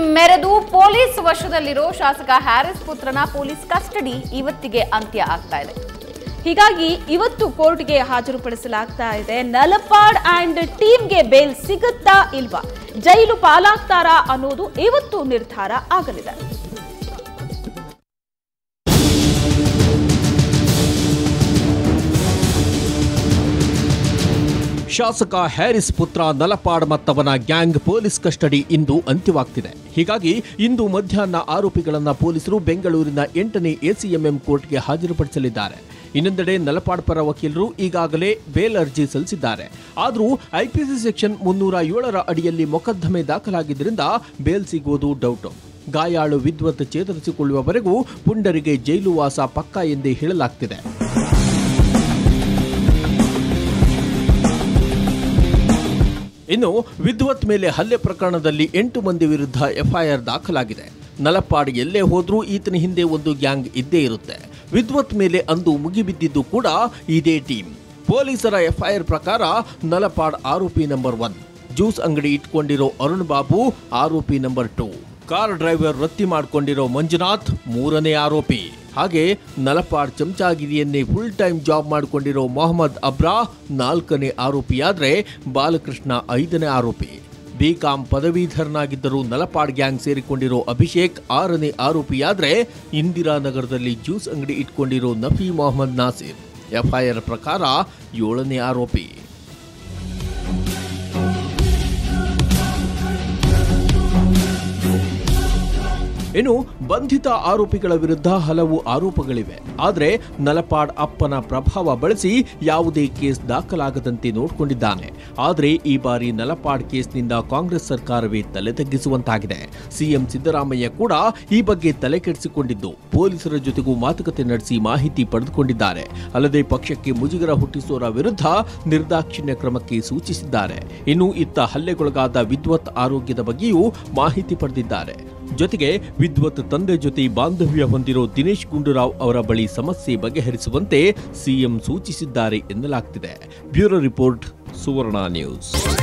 ಮೆರೆದು police ವಶದಲ್ಲಿರೋ ಶಾಸಕ Harris ಪುತ್ರನ police custody ಇವತ್ತಿಗೆ ಅಂತ್ಯ ಆಗ್ತಾ ಇದೆ ಹೀಗಾಗಿ ಇವತ್ತು ಕೋರ್ಟ್ಗೆ ಹಾಜರುಪಡಿಸಲಾಗ್ತಾ ಇದೆ ನಲಪಾಡ್ ಅಂಡ್ ಟೀಮ್ಗೆ ಬೇಲ್ ಸಿಗುತ್ತಾ ಇಲ್ವಾ ಜೈಲು ಪಾಲಾಗ್ತಾರಾ ಅನ್ನೋದು ಇವತ್ತು ನಿರ್ಧಾರ ಆಗಲಿದೆ ಶಾಸಕ ಹ್ಯಾರಿಸ್ ಪುತ್ರ ನಲಪಾಡ್ ಮತ್ತವನ ಗ್ಯಾಂಗ್ ಪೊಲೀಸ್ ಕಸ್ಟಡಿ ಇಂದು ಅಂತ್ಯವಾಗ್ತಿದೆ ಹೀಗಾಗಿ ಇಂದು ಮಧ್ಯಾಹ್ನ ಆರೋಪಿಗಳನ್ನ ಪೊಲೀಸರು ಬೆಂಗಳೂರಿನ ಎಂಟನೇ ಎಸಿಎಂಎಂ ಕೋರ್ಟ್ಗೆ ಹಾಜರುಪಡಿಸಲಿದ್ದಾರೆ ಇನ್ನೊಂದೆಡೆ ನಲಪಾಡ್ ಪರ ವಕೀಲರು ಈಗಾಗಲೇ ಬೇಲ್ ಅರ್ಜಿ ಸಲ್ಲಿಸಿದ್ದಾರೆ ಆದರೂ ಐಪಿಸಿ ಸೆಕ್ಷನ್ ಮುನ್ನೂರ ಏಳರ ಅಡಿಯಲ್ಲಿ ಮೊಕದ್ದಮೆ ದಾಖಲಾಗಿದ್ದರಿಂದ ಬೇಲ್ ಸಿಗುವುದು ಡೌಟು ಗಾಯಾಳು ವಿದ್ವತ್ ಚೇತರಿಸಿಕೊಳ್ಳುವವರೆಗೂ ಪುಂಡರಿಗೆ ಜೈಲು ವಾಸ ಪಕ್ಕಾ ಎಂದೇ ಹೇಳಲಾಗ್ತಿದೆ ಇನ್ನು ವಿದ್ವತ್ ಮೇಲೆ ಹಲ್ಲೆ ಪ್ರಕರಣದಲ್ಲಿ ಎಂಟು ಮಂದಿ ವಿರುದ್ಧ ಎಫ್ಐಆರ್ ದಾಖಲಾಗಿದೆ ನಲಪಾಡ್ ಎಲ್ಲೇ ಹೋದ್ರೂ ಈತನ ಹಿಂದೆ ಒಂದು ಗ್ಯಾಂಗ್ ಇದ್ದೇ ಇರುತ್ತೆ ವಿದ್ವತ್ ಮೇಲೆ ಅಂದು ಮುಗಿಬಿದ್ದಿದ್ದು ಕೂಡ ಇದೇ ಟೀಮ್ ಪೊಲೀಸರ ಎಫ್ಐಆರ್ ಪ್ರಕಾರ ನಲಪಾಡ್ ಆರೋಪಿ ನಂಬರ್ ಒನ್ ಜ್ಯೂಸ್ ಅಂಗಡಿ ಇಟ್ಕೊಂಡಿರೋ ಅರುಣ್ ಬಾಬು ಆರೋಪಿ ನಂಬರ್ ಟೂ ಕಾರ್ ಡ್ರೈವರ್ ರತ್ತಿ ಮಾಡಿಕೊಂಡಿರೋ ಮಂಜುನಾಥ್ ಮೂರನೇ ಆರೋಪಿ ಹಾಗೆ ನಲಪಾಡ್ ಚಮಚಾಗಿರಿಯನ್ನೇ ಫುಲ್ ಟೈಮ್ ಜಾಬ್ ಮಾಡಿಕೊಂಡಿರೋ ಮೊಹಮ್ಮದ್ ಅಬ್ರಾ ನಾಲ್ಕನೇ ಆರೋಪಿಯಾದ್ರೆ ಬಾಲಕೃಷ್ಣ ಐದನೇ ಆರೋಪಿ ಬಿಕಾಂ ಪದವೀಧರನಾಗಿದ್ದರೂ ನಲಪಾಡ್ ಗ್ಯಾಂಗ್ ಸೇರಿಕೊಂಡಿರೋ ಅಭಿಷೇಕ್ ಆರನೇ ಆರೋಪಿಯಾದ್ರೆ ಇಂದಿರಾನಗರದಲ್ಲಿ ಜ್ಯೂಸ್ ಅಂಗಡಿ ಇಟ್ಕೊಂಡಿರೋ ನಫಿ ಮೊಹಮ್ಮದ್ ನಾಸಿರ್ ಎಫ್ಐಆರ್ ಪ್ರಕಾರ ಏಳನೇ ಆರೋಪಿ ಇನ್ನು ಬಂಧಿತ ಆರೋಪಿಗಳ ವಿರುದ್ಧ ಹಲವು ಆರೋಪಗಳಿವೆ ಆದರೆ ನಲಪಾಡ್ ಅಪ್ಪನ ಪ್ರಭಾವ ಬಳಸಿ ಯಾವುದೇ ಕೇಸ್ ದಾಖಲಾಗದಂತೆ ನೋಡಿಕೊಂಡಿದ್ದಾನೆ ಆದರೆ ಈ ಬಾರಿ ನಲಪಾಡ್ ಕೇಸ್ನಿಂದ ಕಾಂಗ್ರೆಸ್ ಸರ್ಕಾರವೇ ತಲೆ ತಗ್ಗಿಸುವಂತಾಗಿದೆ ಸಿಎಂ ಸಿದ್ದರಾಮಯ್ಯ ಕೂಡ ಈ ಬಗ್ಗೆ ತಲೆ ಕೆಡಿಸಿಕೊಂಡಿದ್ದು ಪೊಲೀಸರ ಜೊತೆಗೂ ಮಾತುಕತೆ ನಡೆಸಿ ಮಾಹಿತಿ ಪಡೆದುಕೊಂಡಿದ್ದಾರೆ ಅಲ್ಲದೆ ಪಕ್ಷಕ್ಕೆ ಮುಜುಗರ ಹುಟ್ಟಿಸೋರ ವಿರುದ್ಧ ನಿರ್ದಾಕ್ಷಿಣ್ಯ ಕ್ರಮಕ್ಕೆ ಸೂಚಿಸಿದ್ದಾರೆ ಇನ್ನು ಇತ್ತ ಹಲ್ಲೆಗೊಳಗಾದ ವಿದ್ವತ್ ಆರೋಗ್ಯದ ಬಗ್ಗೆಯೂ ಮಾಹಿತಿ ಪಡೆದಿದ್ದಾರೆ ಜೊತೆಗೆ ವಿದ್ವತ್ ತಂದೆ ಜೊತೆ ಬಾಂಧವ್ಯ ಹೊಂದಿರೋ ದಿನೇಶ್ ಗುಂಡೂರಾವ್ ಅವರ ಬಳಿ ಸಮಸ್ಯೆ ಬಗೆಹರಿಸುವಂತೆ ಸಿಎಂ ಸೂಚಿಸಿದ್ದಾರೆ ಎನ್ನಲಾಗ್ತಿದೆ ಬ್ಯೂರೋ ರಿಪೋರ್ಟ್ ಸುವರ್ಣ ನ್ಯೂಸ್